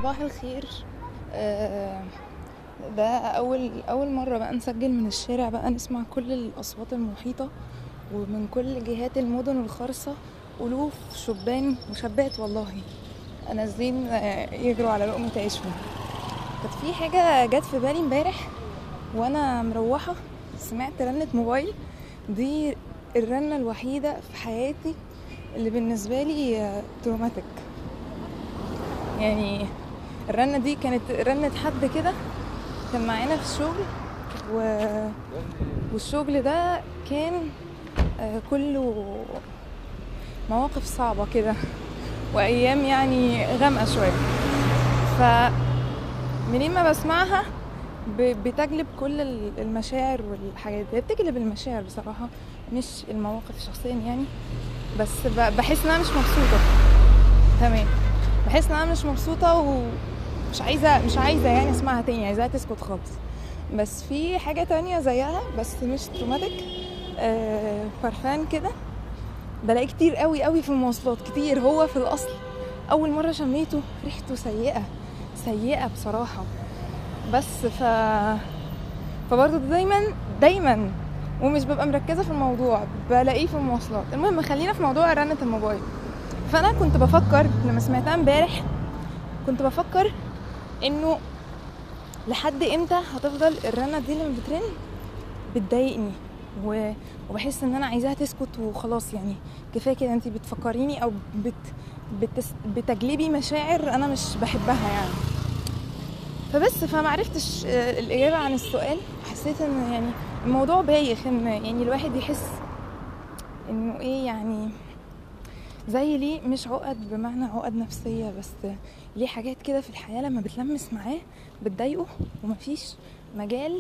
صباح الخير آه، ده اول اول مره بقى نسجل من الشارع بقى نسمع كل الاصوات المحيطه ومن كل جهات المدن الخرصه الوف شبان وشابات والله نازلين آه، يجروا على لقمه عيشهم كانت في حاجه جت في بالي امبارح وانا مروحه سمعت رنه موبايل دي الرنه الوحيده في حياتي اللي بالنسبه لي آه، تروماتيك يعني الرنة دي كانت رنة حد كده كان معانا في الشغل و... والشغل ده كان آه، كله مواقف صعبة كده وأيام يعني غامقة شوية ف منين ما بسمعها ب- بتجلب كل ال- المشاعر والحاجات دي بتجلب المشاعر بصراحة مش المواقف شخصيا يعني بس ب- بحس ان انا مش مبسوطة تمام بحس ان انا مش مبسوطة ومش عايزة مش عايزة يعني اسمعها تاني عايزاها تسكت خالص بس في حاجة تانية زيها بس مش تروماتيك آه برفان كده بلاقي كتير قوي قوي في المواصلات كتير هو في الاصل اول مرة شميته ريحته سيئة سيئة بصراحة بس ف فبرضه دايما دايما ومش ببقى مركزة في الموضوع بلاقيه في المواصلات المهم خلينا في موضوع رنة الموبايل فانا كنت بفكر لما سمعتها امبارح كنت بفكر انه لحد امتى هتفضل الرنه دي لما بترن بتضايقني و... وبحس ان انا عايزاها تسكت وخلاص يعني كفايه كده انت بتفكريني او بت... بتس... بتجلبي مشاعر انا مش بحبها يعني فبس فمعرفتش آه، الاجابه عن السؤال حسيت ان يعني الموضوع بايخ ان يعني الواحد يحس انه ايه يعني زي ليه مش عقد بمعنى عقد نفسية بس ليه حاجات كده في الحياة لما بتلمس معاه بتضايقه ومفيش مجال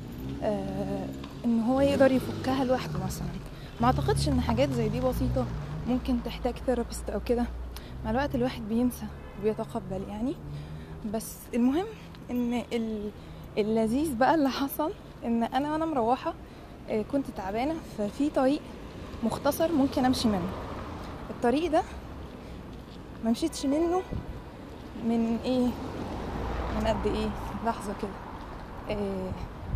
آه ان هو يقدر يفكها لوحده مثلا ما اعتقدش ان حاجات زي دي بسيطة ممكن تحتاج ثيرابيست او كده مع الوقت الواحد بينسى وبيتقبل يعني بس المهم ان ال- اللذيذ بقى اللي حصل ان انا وانا مروحة آه، كنت تعبانة ففي طريق مختصر ممكن امشي منه الطريق ده ما مشيتش منه من ايه من قد ايه لحظة كده إيه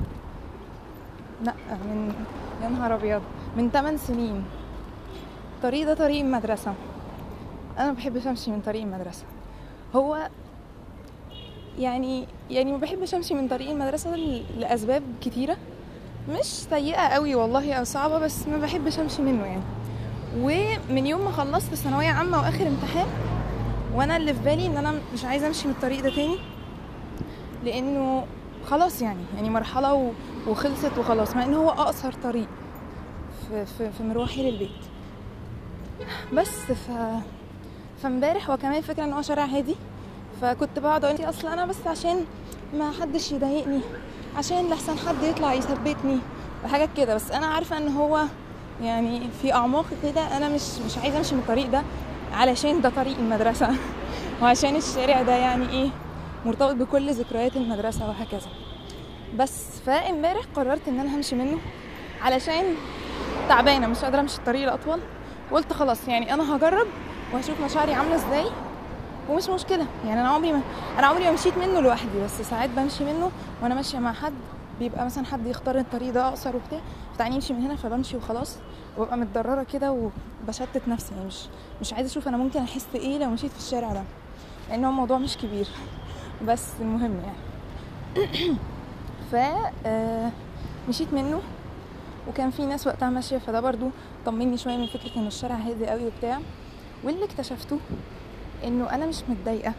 لا من يا نهار ابيض من 8 سنين الطريق ده طريق المدرسة انا ما بحبش امشي من طريق المدرسة هو يعني يعني ما بحبش امشي من طريق المدرسة ل- لاسباب كتيرة مش سيئة قوي والله او صعبة بس ما بحبش امشي منه يعني ومن يوم ما خلصت ثانوية عامة واخر امتحان وانا اللي في بالي ان انا مش عايزة امشي من الطريق ده تاني لانه خلاص يعني يعني مرحلة و- وخلصت وخلاص مع ان هو اقصر طريق في, في, في مروحي للبيت بس ف فامبارح وكمان فكرة ان هو شارع هادي فكنت بقعد اقول اصل انا بس عشان ما حدش يضايقني عشان لحسن حد يطلع يثبتني وحاجات كده بس انا عارفة ان هو يعني في اعماق كده انا مش مش عايزه امشي من الطريق ده علشان ده طريق المدرسه وعشان الشارع ده يعني ايه مرتبط بكل ذكريات المدرسه وهكذا بس فامبارح قررت ان انا همشي منه علشان تعبانه مش قادره امشي الطريق الاطول وقلت خلاص يعني انا هجرب وهشوف مشاعري عامله ازاي ومش مشكله يعني انا عمري ما انا عمري ما مشيت منه لوحدي بس ساعات بمشي منه وانا ماشيه مع حد بيبقى مثلا حد يختار الطريق ده اقصر وبتاع فتعالي نمشي من هنا فبمشي وخلاص وببقى متضرره كده وبشتت نفسي يعني مش مش عايزه اشوف انا ممكن احس ايه لو مشيت في الشارع ده لان هو الموضوع مش كبير بس المهم يعني ف آه، مشيت منه وكان في ناس وقتها ماشيه فده برضو طمني شويه من فكره ان الشارع هادي قوي وبتاع واللي اكتشفته انه انا مش متضايقه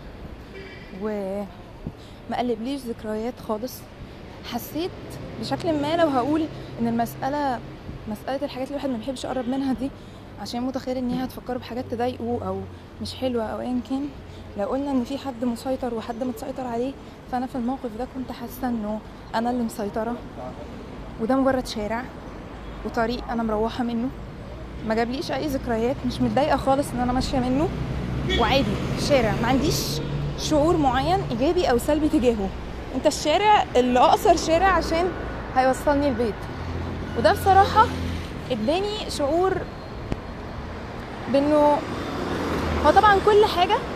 وما قلبليش ذكريات خالص حسيت بشكل ما لو هقول ان المساله مساله الحاجات اللي الواحد ما بيحبش يقرب منها دي عشان متخيل ان هي هتفكره بحاجات تضايقه او مش حلوه او ايا كان لو قلنا ان في حد مسيطر وحد متسيطر عليه فانا في الموقف ده كنت حاسه انه انا اللي مسيطره وده مجرد شارع وطريق انا مروحه منه ما جابليش اي ذكريات مش متضايقه خالص ان انا ماشيه منه وعادي الشارع ما عنديش شعور معين ايجابي او سلبي تجاهه انت الشارع اللي اقصر شارع عشان هيوصلني البيت وده بصراحه اداني شعور بانه هو طبعا كل حاجه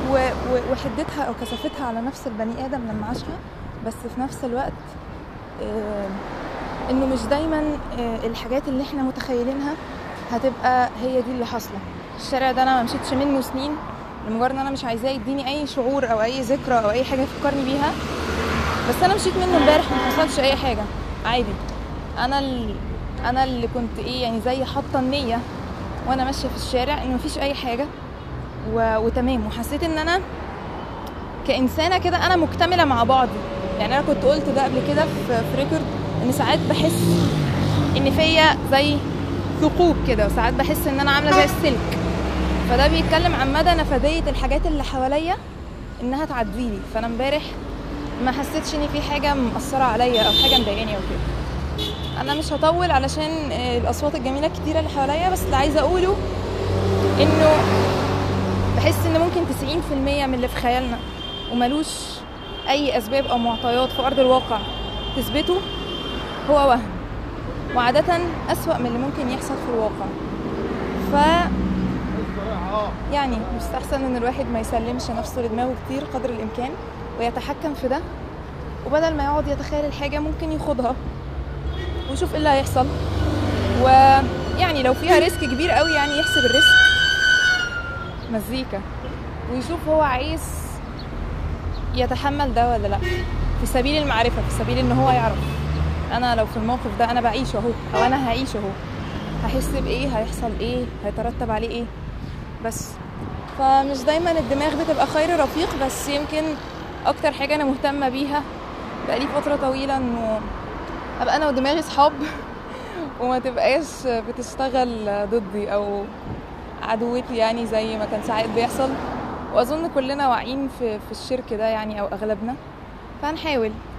و- و- وحدتها او كثافتها على نفس البني ادم لما عاشها بس في نفس الوقت آه، انه مش دايما آه، الحاجات اللي احنا متخيلينها هتبقى هي دي اللي حاصله الشارع ده انا ما مشيتش منه سنين لمجرد ان انا مش عايزاه يديني اي شعور او اي ذكرى او اي حاجه يفكرني بيها بس انا مشيت منه امبارح ما حصلش اي حاجه عادي انا ال... انا اللي كنت ايه يعني زي حاطه النيه وانا ماشيه في الشارع ان مفيش اي حاجه و... وتمام وحسيت ان انا كانسانه كده انا مكتمله مع بعضي يعني انا كنت قلت ده قبل كده في, في ريكورد ان ساعات بحس ان فيا زي ثقوب كده وساعات بحس ان انا عامله زي السلك فده بيتكلم عن مدى نفاذيه الحاجات اللي حواليا انها تعديلي فانا امبارح ما حسيتش ان في حاجه مأثره عليا او حاجه مضايقاني او كده انا مش هطول علشان آه، الاصوات الجميله الكتيره اللي حواليا بس اللي عايزه اقوله انه بحس ان ممكن 90% من اللي في خيالنا وملوش اي اسباب او معطيات في ارض الواقع تثبته هو وهم وعادة أسوأ من اللي ممكن يحصل في الواقع ف يعني مستحسن ان الواحد ما يسلمش نفسه لدماغه كتير قدر الامكان ويتحكم في ده وبدل ما يقعد يتخيل الحاجة ممكن يخوضها ويشوف ايه اللي هيحصل ويعني لو فيها ريسك كبير قوي يعني يحسب الريسك مزيكا ويشوف هو عايز يتحمل ده ولا لا في سبيل المعرفة في سبيل ان هو يعرف انا لو في الموقف ده انا بعيش اهو او انا هعيش اهو هحس بايه هيحصل ايه هيترتب عليه ايه بس فمش دايما الدماغ بتبقى خير رفيق بس يمكن اكتر حاجة انا مهتمة بيها بقالي فترة طويلة انه ابقى انا ودماغي صحاب وما تبقاش بتشتغل ضدي او عدوتي يعني زي ما كان ساعات بيحصل واظن كلنا واعيين في في الشرك ده يعني او اغلبنا فهنحاول